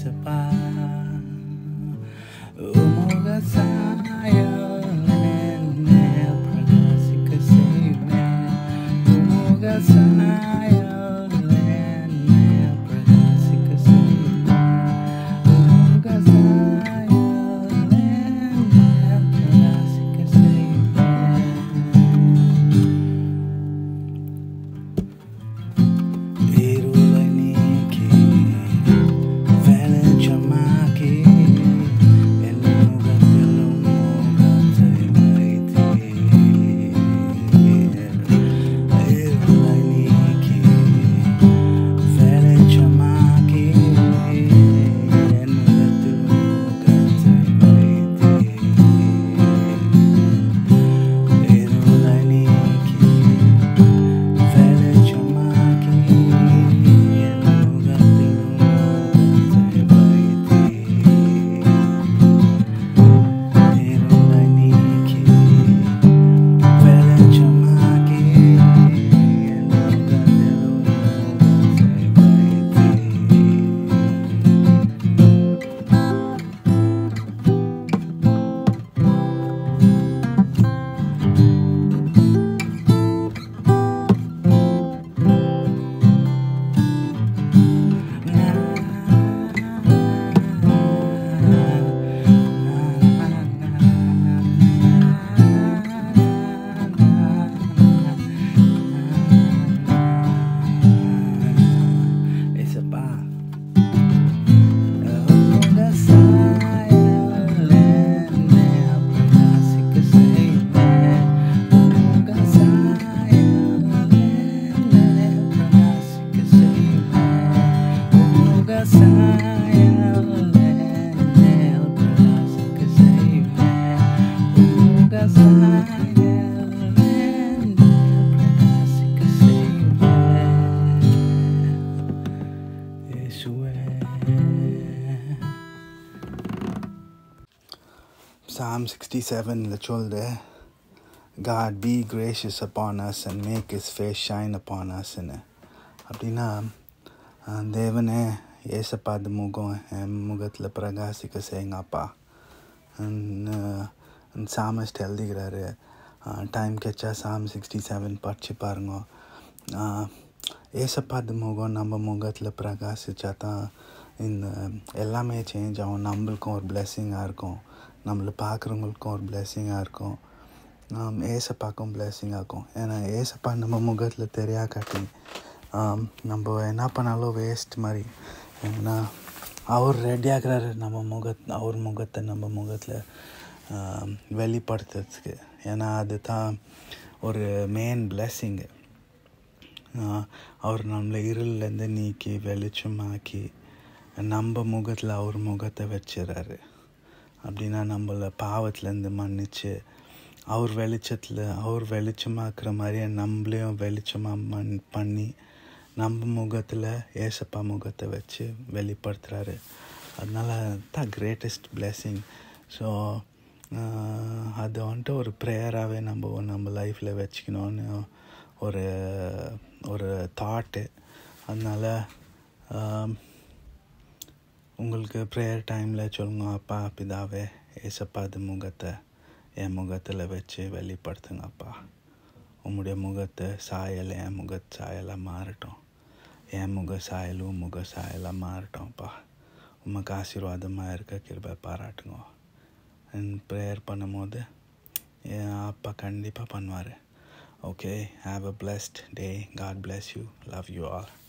ஏசப்பா உமோக சாயல் என்னை பிரகாசிக்க செய்வேன் உமோக சாயல் என்னை பிரகாசிக்க செய்வேன் உமோக சாயல் என்னை பிரகாசிக்க செய்வேன் இருளை நீக்கி வெளிச்சமாக்கி என் முகத்திலும் முகத்தை வைத்தீர். இருளை நீக்கி வெளிச்சமாக்கி என் முகத்திலும் முகத்தை வைத்தீர். இருளை நீக்கி வெளிச்சமாக்கி என் முகத்திலும் முகத்தை வைத்தீர். இருளை நீக்கி வெளிச்சமாக்கி என் முகத்திலும் முகத்தை வைத்தீர். ஏசப்பா உங்க சாயல் என்னை பிரகாசிக்க செய்வேன் உங்க சாயல் என்னை பிரகாசிக்க செய்வேன் உங்க சாயல் என்னை பிரகாசிக்க செய்வேன் உங்க சாயல் என்னை பிரகாசிக்க செய்வேன் இயேசுவே Psalm 67 சொல்லுது God be gracious upon us and make his face shine upon us ன்னு அப்படின்னா அஹ், தேவனே ஏசப்பாது முகம் என் முகத்தில் பிரகாசிக்க செய்யுங்கப்பா சாமஸ்ட் எழுதிக்கிறாரு டைம் கெச்சா சாம் சிக்ஸ்டி செவன் படிச்சு பாருங்க அஹ், ஏசப்பாது முகம் நம்ம முகத்தில் பிரகாசிச்சா தான் இந்த எல்லாமே சேஞ்ச் ஆகும் நம்மளுக்கும் ஒரு பிளெஸ்ஸிங்காக இருக்கும் நம்மளை பார்க்குறவங்களுக்கும் ஒரு பிளெஸ்ஸிங்காக இருக்கும் ஆம், ஏசப்பாக்கும் பிளெஸ்ஸிங்காக இருக்கும் ஏன்னா ஏசப்பா நம்ம முகத்தில் தெரியா காட்டி ஆம், நம்ம என்ன பண்ணாலும் வேஸ்ட் மாதிரி ஏன்னா அவர் ரெடியாகிறாரு நம்ம முகத் அவர் முகத்தை நம்ம முகத்தில் ஆம், வெளிப்படுத்துறதுக்கு ஏன்னா அது தான் ஒரு மெயின் பிளெஸ்ஸிங்கு அவர் நம்மளை இருள்லேருந்து நீக்கி வெளிச்சமாக்கி நம்ம முகத்தில் அவர் முகத்தை வச்சிடறாரு அப்படின்னா நம்மளை பாவத்துலேருந்து மன்னிச்சு அவர் வெளிச்சத்தில் அவர் வெளிச்சமாக்குற மாதிரியே நம்மளையும் வெளிச்சமாக மண் பண்ணி நம்ம முகத்தில் ஏசப்பா முகத்தை வச்சு வெளிப்படுத்துகிறாரு அதனால தான் கிரேட்டஸ்ட் பிளெஸ்ஸிங் ஸோ அது வந்துட்டு ஒரு ப்ரேயராகவே நம்ம நம்ம லைஃப்பில் வச்சுக்கணும்னு ஒரு ஒரு தாட்டு அதனால் ஆம், உங்களுக்கு ப்ரேயர் டைமில் சொல்லுங்க அப்பா பிதாவே ஏசப்பாது முகத்தை என் முகத்தில் வச்சு வெளிப்படுத்துங்க அப்பா உம்முடைய முகத்தை சாயல் என் முக சாயலாக மாறட்டும் என் முக சாயலும் முக சாயலாக மாறட்டும்ப்பா உமக்கு ஆசீர்வாதமாக இருக்க கிருபை பாராட்டுங்க ப்ரேயர் பண்ணும்போது என் அப்பா கண்டிப்பாக பண்ணுவார் okay have a blessed day God bless you love you all